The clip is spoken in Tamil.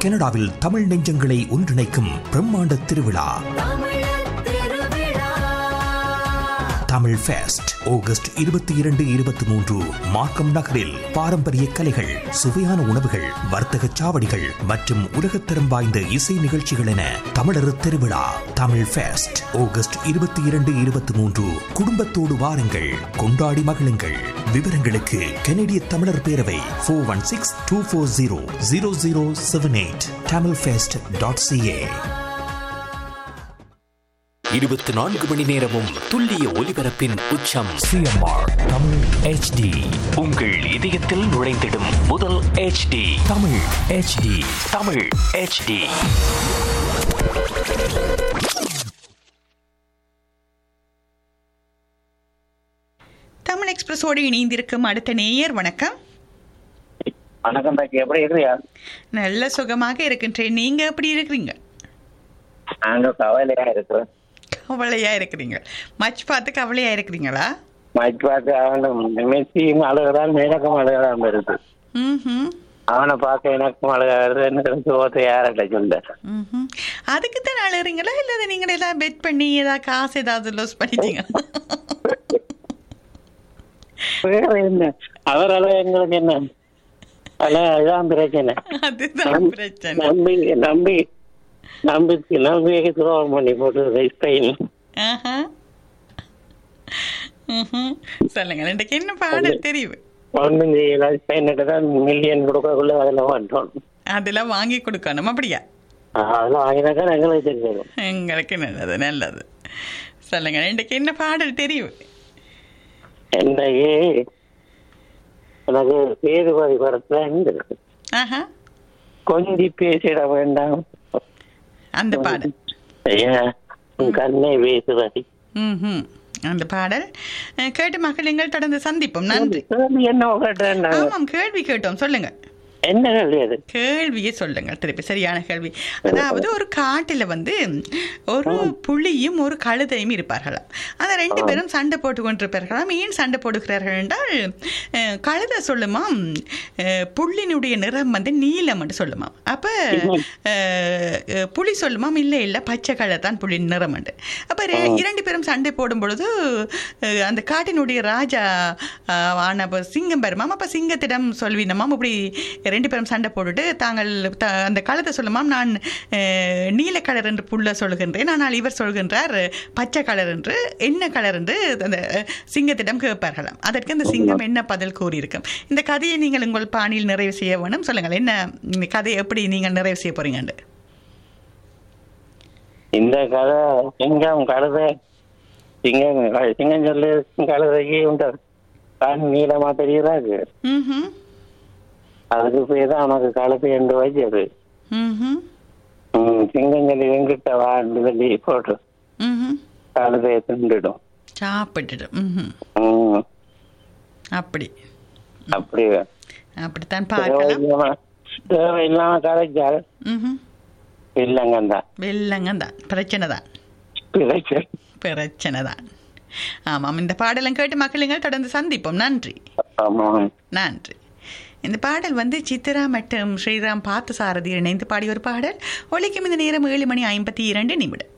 கனடாவில் தமிழ் நெஞ்சங்களை ஒன்றிணைக்கும் பிரம்மாண்ட திருவிழா தமிழ் ஃபெஸ்ட் ஆகஸ்ட் இருபத்தி இரண்டு இருபத்தி மூன்று மார்க்கம் நகரில் பாரம்பரிய கலைகள் சுவையான உணவுகள் வர்த்தக சாவடிகள் மற்றும் உலகத்தரம் வாய்ந்த இசை நிகழ்ச்சிகள் என தமிழர் திருவிழா தமிழ் ஃபெஸ்ட் ஆகஸ்ட் இருபத்தி இரண்டு இருபத்தி மூன்று குடும்பத்தோடு வாருங்கள் கொண்டாடி மகிழுங்கள் விவரங்களுக்கு கனடிய தமிழர் பேரவை four one six two four zero zero zero seven eight Tamil fest dot CA இருபத்தி நான்கு மணி நேரமும் துல்லிய ஒலிபரப்பின் உச்சம் சிஎம்ஆர் தமிழ் ஹெச்டி உங்கள் இதயத்தில் நுழைந்திடும் முதல் HD Tamil HD Tamil HD Tamil எக்ஸ்பிரஸோடு இணைந்திருக்கும் அடுத்த நேயர் வணக்கம் வணக்கம் டாக்கி எப்படி இருக்கிறியா நல்ல சுகமாக இருக்கின்றேன் நீங்க எப்படி இருக்கிறீங்க நாங்க கவலையா இருக்கிறோம் கவலையா இருக்கிறீங்க மச் பார்த்து கவலையா இருக்கிறீங்களா மச் பார்த்து அவனும் மெஸ்ஸியும் அழுகிறான் மேலக்கும் அழுகிறான் இருக்கு ம்ஹும். அவனை பார்க்க எனக்கும் அழுகிறது சோத்தை யார்கிட்ட சொல்ல ம்ஹும். அதுக்கு தான் அழுகிறீங்களா இல்லை நீங்கள் ஏதாவது பெட் பண்ணி ஏதாவது காசு ஏதாவது லூஸ் பண்ணிட்டீங்க வேற என்ன அவர் அழக எங்களுக்கு என்ன அல்ல இதான் பிரச்சனை அதுதான் பிரச்சனை நம்பி நம்பி நம்பி நம்பி துரோகம் பண்ணி போட்டு ஸ்பெயின் ஆஹா. ம்ஹும். சொல்லுங்க எனக்கு என்ன பாடல் தெரியும் ஒன்றும் செய்யல ஸ்பெயினுக்கு தான் மில்லியன் கொடுக்கக்குள்ள அதில் மாட்டோம் அதெல்லாம் வாங்கி கொடுக்கணும் அப்படியா அதெல்லாம் வாங்கினாக்கா எங்களுக்கு தெரியும் எங்களுக்கு நல்லது நல்லது சொல்லுங்க எனக்கு என்ன பாடல் தெரியும் என்னையே எனக்கு சேதுபதி படத்துல இருந்து ஆஹா கொஞ்சி பேசிட வேண்டாம் அந்த பாடல் ஐயா உன் கண்ணை பேசுவதி ம்ஹும். அந்த பாடல் அஹ், கேட்டு மகளிங்கள் தொடர்ந்து சந்திப்போம் நன்றி என்ன கேட்டேன் ஆமாம் கேள்வி கேட்டோம் சொல்லுங்க என்ன கேள்வி அது கேள்வியே சொல்லுங்க திருப்பி சரியான கேள்வி அதாவது ஒரு காட்டில் வந்து ஒரு புலியும் ஒரு கழுதையும் இருப்பார்களாம் அந்த ரெண்டு பேரும் சண்டை போட்டு கொண்டிருப்பார்களாம் ஏன் சண்டை போடுகிறார்கள் என்றால் அஹ், கழுதை சொல்லுமாம் அஹ், புள்ளினுடைய நிறம் வந்து நீலம் என்று சொல்லுமாம் அப்ப அஹ், அஹ், புலி சொல்லுமாம் இல்லை இல்லை பச்சை கலர் தான் புலி நிறம் என்று அப்ப ரெ- இரண்டு பேரும் சண்டை போடும் பொழுது அஹ், அந்த காட்டினுடைய ராஜா அஹ், ஆன அப்ப சிங்கம் பெருமாம் அப்ப சிங்கத்திடம் சொல்வினமாம் இப்படி ரெண்டு பேரும் சண்டை போட்டுட்டு தாங்கள் த- அந்த கழுத்தை சொல்லுமாம் நான் அஹ், நீல கலர் என்று புல்ல சொல்கின்றேன் ஆனால் இவர் சொல்கின்றார் பச்சை கலர் என்று என்ன கலர் என்று அந்த அஹ், சிங்கத்திடம் கேட்பார்களாம் அதற்கு அந்த சிங்கம் என்ன பதில் கூறியிருக்கும் இந்த கதையை நீங்கள் உங்கள் பாணியில் நிறைவு செய்ய வேணும் சொல்லுங்கள் என்ன இந்த கதையை எப்படி நீங்கள் நிறைவு செய்ய போறீங்கன்னு இந்த கதை சிங்கம் கழுதை சிங்கம் சிங்கம் சொல்லு கழுதைக்கு உண்டு கண் நீளமா தெரியுறாரு ம்ஹும். அதுக்கு போய் தான் அவனுக்கு கழுதை என்று வச்சது ம்ஹும். ம், சிங்கம் சொல்லி எங்கிட்ட வாண்டு சொல்லி போட்டு ம்ஹும். கழுதையை திண்டுடும் சாப்பிட்டுட்டு ம்ஹும். ம், அப்படி அப்படி அப்படித்தான் பார்க்கலாம் தேவையில்லாம தேவையில்லாம கதைச்சால் ம்ஹும். இல்லைங்கந்தான் வெள்ளங்க தான் பிரச்சனை தான் பிரச்சனை பிரச்சனை தான் ஆமாம் இந்த பாடலும் கேட்டு மக்களுங்கள் தொடர்ந்து சந்திப்போம் நன்றி ஆமாம் நன்றி இந்த பாடல் வந்து சித்ரா மற்றும் ஸ்ரீராம் பார்த்தசாரதி இணைந்து பாடிய ஒரு பாடல் ஒலிக்கும் இந்த நேரம் ஏழு மணி ஐம்பத்தி இரண்டு நிமிடம்